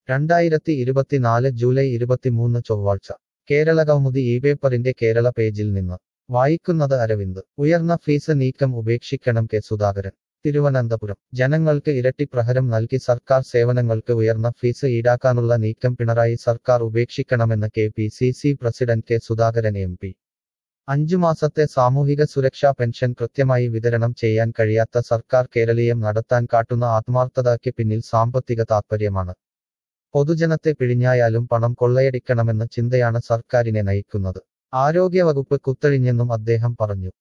രണ്ടായിരത്തി ഇരുപത്തിനാല് ജൂലൈ ഇരുപത്തിമൂന്ന് ചൊവ്വാഴ്ച കേരള കൗമുദി ഈ പേപ്പറിന്റെ കേരള പേജിൽ നിന്ന് വായിക്കുന്നത് അരവിന്ദ് ഉയർന്ന ഫീസ് നീക്കം ഉപേക്ഷിക്കണം കെ സുധാകരൻ തിരുവനന്തപുരം ജനങ്ങൾക്ക് ഇരട്ടി പ്രഹരം നൽകി സർക്കാർ സേവനങ്ങൾക്ക് ഉയർന്ന ഫീസ് ഈടാക്കാനുള്ള നീക്കം പിണറായി സർക്കാർ ഉപേക്ഷിക്കണമെന്ന് K P C C president K Sudhakaran M P അഞ്ചു മാസത്തെ സാമൂഹിക സുരക്ഷാ പെൻഷൻ കൃത്യമായി വിതരണം ചെയ്യാൻ കഴിയാത്ത സർക്കാർ കേരളീയം നടത്താൻ കാട്ടുന്ന ആത്മാർത്ഥതയ്ക്ക് പിന്നിൽ സാമ്പത്തിക താത്പര്യമാണ് പൊതുജനത്തെ പിഴിഞ്ഞായാലും പണം കൊള്ളയടിക്കണമെന്ന ചിന്തയാണ് സർക്കാരിനെ നയിക്കുന്നത് ആരോഗ്യവകുപ്പ് കുത്തഴിഞ്ഞെന്നും അദ്ദേഹം പറഞ്ഞു